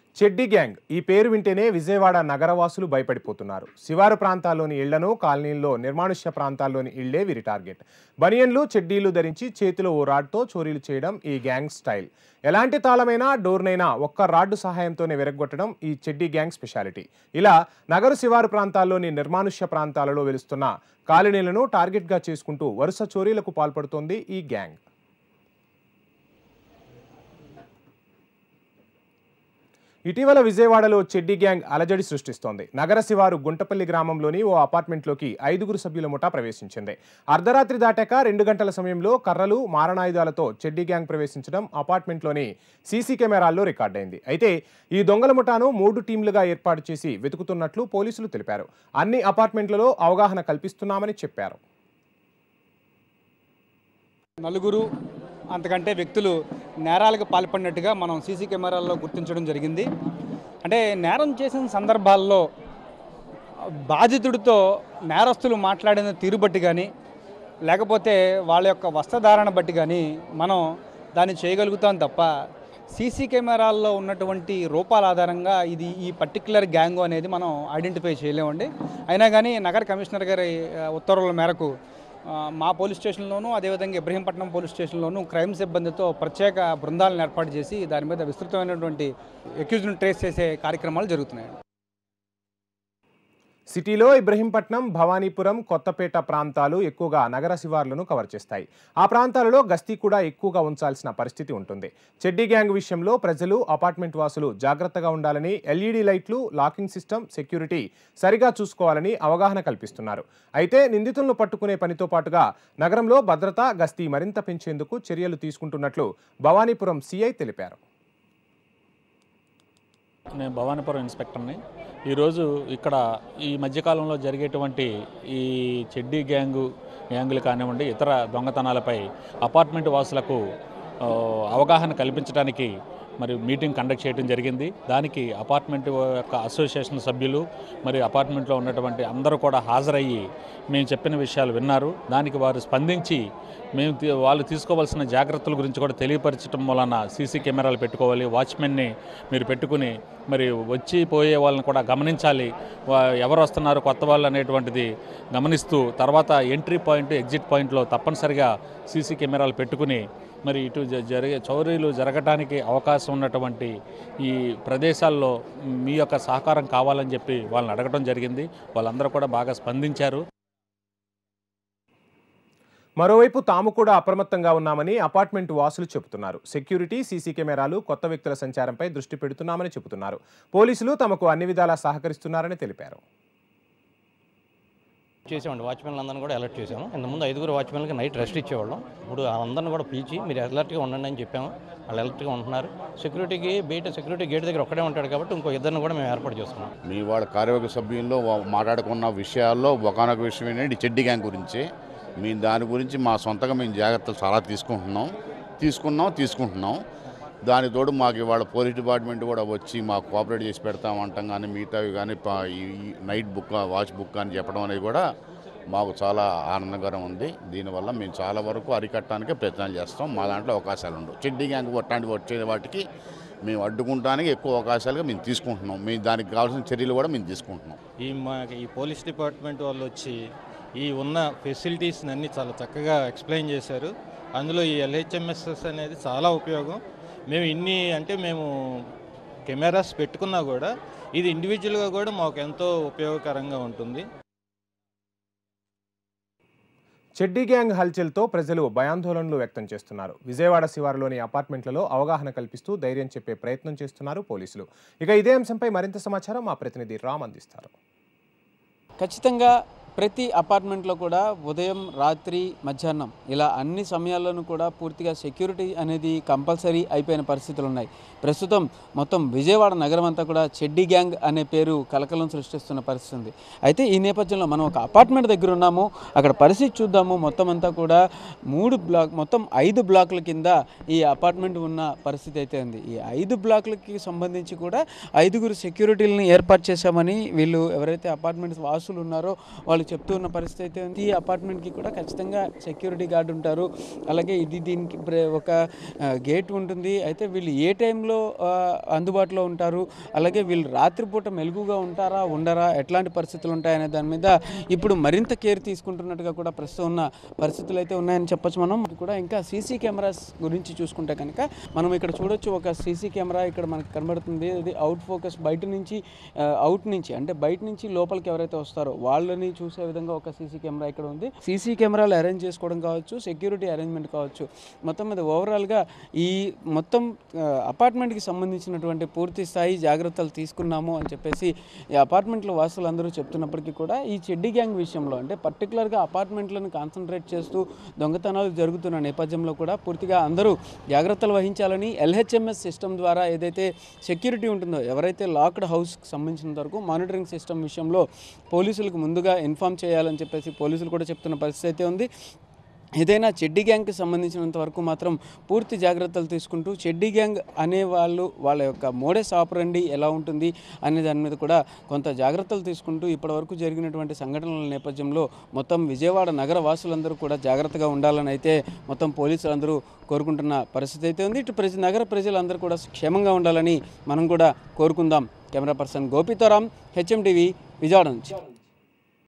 చెడ్డి gang ఈ పేరు వింటేనే విజయవాడ నగరవాసులు భయపడిపోతున్నారు శివారు ప్రాంతాల్లోని ఇళ్లను కాలనీల్లో నిర్మానుష్య ప్రాంతాల్లోని ఇళ్లే వీరి టార్గెట్ బనియన్లు చెడ్డీలు ధరించి చేతిలో ఓ రాడ్తో చోరీలు చేయడం ఈ గ్యాంగ్ స్టైల్ ఎలాంటి తాళమైనా డోర్నైనా ఒక్క రాడ్డు సహాయంతోనే విరగొట్టడం ఈ చెడ్డీ గ్యాంగ్ స్పెషాలిటీ ఇలా నగరు శివారు ప్రాంతాల్లోని నిర్మానుష్య ప్రాంతాలలో వెలుస్తున్న కాలనీలను టార్గెట్గా చేసుకుంటూ వరుస చోరీలకు పాల్పడుతోంది ఈ గ్యాంగ్ ఇటీవల విజయవాడలో చెడ్డీ గ్యాంగ్ అలజడి సృష్టిస్తోంది నగర శివారు గుంటపల్లి గ్రామంలోని ఓ అపార్ట్మెంట్లోకి ఐదుగురు సభ్యుల ముఠా ప్రవేశించింది అర్ధరాత్రి దాటాక రెండు గంటల సమయంలో కర్రలు మారణాయుధాలతో చెడ్డీ గ్యాంగ్ ప్రవేశించడం అపార్ట్మెంట్లోని సీసీ కెమెరాల్లో రికార్డైంది అయితే ఈ దొంగల ముఠాను మూడు టీంలుగా ఏర్పాటు చేసి వెతుకుతున్నట్లు పోలీసులు తెలిపారు అన్ని అపార్ట్మెంట్లలో అవగాహన కల్పిస్తున్నామని చెప్పారు నలుగురు అంతకంటే వ్యక్తులు నేరాలకు పాల్పడినట్టుగా మనం సీసీ కెమెరాల్లో గుర్తించడం జరిగింది అంటే నేరం చేసిన సందర్భాల్లో బాధితుడితో నేరస్తులు మాట్లాడిన తీరు బట్టి కానీ లేకపోతే వాళ్ళ యొక్క వస్త్రధారణ బట్టి కానీ మనం దాన్ని చేయగలుగుతాం తప్ప సీసీ కెమెరాల్లో ఉన్నటువంటి రూపాల ఆధారంగా ఇది ఈ పర్టికులర్ గ్యాంగ్ అనేది మనం ఐడెంటిఫై చేయలేమండి అయినా కానీ నగర కమిషనర్ గారి ఆ, ఉత్తర్వుల మేరకు ఆ, మా పోలీస్ స్టేషన్లోనూ అదేవిధంగా ఇబ్రహీంపట్నం పోలీస్ స్టేషన్లోనూ క్రైమ్ సిబ్బందితో ప్రత్యేక బృందాలను ఏర్పాటు చేసి దాని మీద విస్తృతమైనటువంటి ఎక్యూజ్ను ట్రేస్ చేసే కార్యక్రమాలు జరుగుతున్నాయి సిటీలో ఇబ్రహీంపట్నం భవానీపురం కొత్తపేట ప్రాంతాలు ఎక్కువగా నగర శివార్లను కవర్ చేస్తాయి ఆ ప్రాంతాలలో గస్తీ కూడా ఎక్కువగా ఉంచాల్సిన పరిస్థితి ఉంటుంది చెడ్డీ గ్యాంగ్ విషయంలో ప్రజలు అపార్ట్మెంట్ వాసులు జాగ్రత్తగా ఉండాలని ఎల్ఈడీ లైట్లు లాకింగ్ సిస్టమ్ సెక్యూరిటీ సరిగా చూసుకోవాలని అవగాహన కల్పిస్తున్నారు అయితే నిందితులను పట్టుకునే పనితో పాటుగా నగరంలో భద్రత గస్తీ మరింత పెంచేందుకు చర్యలు తీసుకుంటున్నట్లు భవానీపురం సిఐ తెలిపారు నేను భవానీపురం ఇన్స్పెక్టర్ని ఈరోజు ఇక్కడ ఈ మధ్యకాలంలో జరిగేటువంటి ఈ చెడ్డీ గ్యాంగు గ్యాంగులు కానివ్వండి ఇతర దొంగతనాలపై అపార్ట్మెంట్ వాసులకు ఆ, అవగాహన కల్పించడానికి మరి మీటింగ్ కండక్ట్ చేయడం జరిగింది దానికి అపార్ట్మెంట్ యొక్క అసోసియేషన్ సభ్యులు మరి అపార్ట్మెంట్లో ఉన్నటువంటి అందరూ కూడా హాజరయ్యి మేము చెప్పిన విషయాలు విన్నారు దానికి వారు స్పందించి మేము తీ- వాళ్ళు తీసుకోవాల్సిన జాగ్రత్తల గురించి కూడా తెలియపరచడం వలన సీసీ కెమెరాలు పెట్టుకోవాలి వాచ్మెన్ని మీరు పెట్టుకుని మరి వచ్చి పోయే వాళ్ళని కూడా గమనించాలి వా- ఎవరు వస్తున్నారు కొత్త వాళ్ళు అనేటువంటిది గమనిస్తూ తర్వాత ఎంట్రీ పాయింట్ ఎగ్జిట్ పాయింట్లో తప్పనిసరిగా సీసీ కెమెరాలు పెట్టుకుని మరి ఇటు జ- జరిగే చౌరీలు జరగటానికి అవకాశం ఉన్నటువంటి ఈ ప్రదేశాల్లో మీ యొక్క సహకారం కావాలని చెప్పి వాళ్ళని అడగడం జరిగింది వాళ్ళందరూ కూడా బాగా స్పందించారు మరోవైపు తాము కూడా అప్రమత్తంగా ఉన్నామని అపార్ట్మెంట్ వాసులు చెబుతున్నారు సెక్యూరిటీ సీసీ కెమెరాలు కొత్త వ్యక్తుల సంచారంపై దృష్టి పెడుతున్నామని చెబుతున్నారు పోలీసులు తమకు అన్ని విధాలా సహకరిస్తున్నారని తెలిపారు చేసామండి వాచ్మెన్లు అందరిని కూడా అలర్ట్ చేసాము ఇంతకుముందు ఐదుగురు వాచ్మెన్లకి నైట్ రెస్ట్ ఇచ్చేవాళ్ళం ఇప్పుడు అందరిని కూడా పిలిచి మీరు అలర్ట్గా ఉండండి అని చెప్పాము వాళ్ళు అలర్ట్గా ఉంటున్నారు సెక్యూరిటీకి బయట సెక్యూరిటీ గేట్ దగ్గర ఒక్కడే ఉంటాడు కాబట్టి ఇంకో ఇద్దరిని కూడా మేము ఏర్పాటు చేస్తున్నాం మీ వాళ్ళ కార్యవర్గ సభ్యుల్లో వా- మాట్లాడుకున్న విషయాల్లో ఒకనొక విషయం ఏంటంటే ఈ చెడ్డి గ్యాంగ్ గురించి మేము దాని గురించి మా సొంతంగా మేము జాగ్రత్తలు చాలా తీసుకుంటున్నాం తీసుకున్నాం తీసుకుంటున్నాం దానికి తోడు మాకు ఇవాళ పోలీస్ డిపార్ట్మెంట్ కూడా వచ్చి మాకు కోఆపరేట్ చేసి పెడతామంటాం కానీ మిగతావి కానీ ప- ఈ ఈ నైట్ బుక్ వాచ్ బుక్ అని చెప్పడం అనేది కూడా మాకు చాలా ఆనందకరం ఉంది దీనివల్ల మేము చాలా వరకు అరికట్టడానికి ప్రయత్నాలు చేస్తాం మా దాంట్లో అవకాశాలు ఉండవు చెడ్డి గ్యాంగ్ అట్లాంటివి వచ్చే వాటికి మేము అడ్డుకుంటానికి ఎక్కువ అవకాశాలుగా మేము తీసుకుంటున్నాం మేము దానికి కావాల్సిన చర్యలు కూడా మేము తీసుకుంటున్నాం ఈ మా ఈ పోలీస్ డిపార్ట్మెంట్ వాళ్ళు వచ్చి ఈ ఉన్న ఫెసిలిటీస్ని అన్ని చాలా చక్కగా ఎక్స్ప్లెయిన్ చేశారు అందులో ఈ ఎల్హెచ్ఎంఎస్ఎస్ అనేది చాలా ఉపయోగం మేము ఇన్ని అంటే మేము కెమెరాస్ పెట్టుకున్నా కూడా ఇది ఇండివిజువల్గా కూడా మాకు ఎంతో ఉపయోగకరంగా ఉంటుంది చెడ్డీ గ్యాంగ్ హల్చల్తో ప్రజలు భయాందోళనలు వ్యక్తం చేస్తున్నారు విజయవాడ శివారులోని అపార్ట్మెంట్లలో అవగాహన కల్పిస్తూ ధైర్యం చెప్పే ప్రయత్నం చేస్తున్నారు పోలీసులు ఇక ఇదే అంశంపై మరింత సమాచారం మా ప్రతినిధి రామ్ అందిస్తారు ఖచ్చితంగా ప్రతి అపార్ట్మెంట్లో కూడా ఉదయం రాత్రి మధ్యాహ్నం ఇలా అన్ని సమయాల్లోనూ కూడా పూర్తిగా సెక్యూరిటీ అనేది కంపల్సరీ అయిపోయిన పరిస్థితులు ఉన్నాయి ప్రస్తుతం మొత్తం విజయవాడ నగరం అంతా కూడా చెడ్డీ గ్యాంగ్ అనే పేరు కలకలం సృష్టిస్తున్న పరిస్థితి ఉంది అయితే ఈ నేపథ్యంలో మనం ఒక అపార్ట్మెంట్ దగ్గర ఉన్నాము అక్కడ పరిస్థితి చూద్దాము మొత్తం అంతా కూడా మూడు బ్లాక్ మొత్తం ఐదు బ్లాకుల కింద ఈ అపార్ట్మెంట్ ఉన్న పరిస్థితి అయితే ఉంది ఈ ఐదు బ్లాకులకి సంబంధించి కూడా ఐదుగురు సెక్యూరిటీలని ఏర్పాటు చేశామని వీళ్ళు ఎవరైతే అపార్ట్మెంట్స్ వాసులు ఉన్నారో వాళ్ళు వాళ్ళు చెప్తూ ఉన్న పరిస్థితి అయితే ఉంది ఈ అపార్ట్మెంట్కి కూడా ఖచ్చితంగా సెక్యూరిటీ గార్డ్ ఉంటారు అలాగే ఇది దీనికి బ్రే- ఒక ఆ, గేట్ ఉంటుంది అయితే వీళ్ళు ఏ టైంలో ఆ, అందుబాటులో ఉంటారు అలాగే వీళ్ళు రాత్రిపూట మెలుగుగా ఉంటారా ఉండరా ఎట్లాంటి పరిస్థితులు ఉంటాయనే దాని మీద ఇప్పుడు మరింత కేర్ తీసుకుంటున్నట్టుగా కూడా ప్రస్తుతం ఉన్న పరిస్థితులు అయితే ఉన్నాయని చెప్పొచ్చు మనం ఇది కూడా ఇంకా సీసీ కెమెరాస్ గురించి చూసుకుంటే కనుక మనం ఇక్కడ చూడొచ్చు ఒక సీసీ కెమెరా ఇక్కడ మనకు కనబడుతుంది ఇది అవుట్ ఫోకస్ బయట నుంచి ఆ, అవుట్ నుంచి అంటే బయట నుంచి లోపలికి ఎవరైతే వస్తారో వాళ్ళని చూసే విధంగా ఒక సీసీ కెమెరా ఇక్కడ ఉంది సీసీ కెమెరాలు అరేంజ్ చేసుకోవడం కావచ్చు సెక్యూరిటీ అరేంజ్మెంట్ కావచ్చు మొత్తం మీద ఓవరాల్గా ఈ మొత్తం ఆ, అపార్ట్మెంట్కి సంబంధించినటువంటి పూర్తి స్థాయి జాగ్రత్తలు తీసుకున్నాము అని చెప్పేసి ఈ అపార్ట్మెంట్లో వాసులందరూ చెప్తున్నప్పటికీ కూడా ఈ చెడ్డీ గ్యాంగ్ విషయంలో అంటే పర్టికులర్గా అపార్ట్మెంట్లను కాన్సన్ట్రేట్ చేస్తూ దొంగతనాలు జరుగుతున్న నేపథ్యంలో కూడా పూర్తిగా అందరూ జాగ్రత్తలు వహించాలని ఎల్హెచ్ఎంఎస్ సిస్టమ్ ద్వారా ఏదైతే సెక్యూరిటీ ఉంటుందో ఎవరైతే లాక్డ్ హౌస్కి సంబంధించినంత వరకు మానిటరింగ్ సిస్టమ్ విషయంలో పోలీసులకు ముందుగా ఇన్ఫామ్ చేయాలని చెప్పేసి పోలీసులు కూడా చెప్తున్న పరిస్థితి అయితే ఉంది ఏదైనా చెడ్డీ గ్యాంగ్కి సంబంధించినంత వరకు మాత్రం పూర్తి జాగ్రత్తలు తీసుకుంటూ చెడ్డీ గ్యాంగ్ అనే వాళ్ళు వాళ్ళ యొక్క మోడెస్ ఆపరండి ఎలా ఉంటుంది అనే దాని మీద కూడా కొంత జాగ్రత్తలు తీసుకుంటూ ఇప్పటివరకు జరిగినటువంటి సంఘటనల నేపథ్యంలో మొత్తం విజయవాడ నగర వాసులందరూ కూడా జాగ్రత్తగా ఉండాలని అయితే మొత్తం పోలీసులందరూ కోరుకుంటున్న పరిస్థితి అయితే ఉంది ఇటు ప్రజ నగర ప్రజలందరూ కూడా క్షేమంగా ఉండాలని మనం కూడా కోరుకుందాం కెమెరా పర్సన్ గోపితోరామ్ హెచ్ఎం టీవీ విజయవాడ నుంచి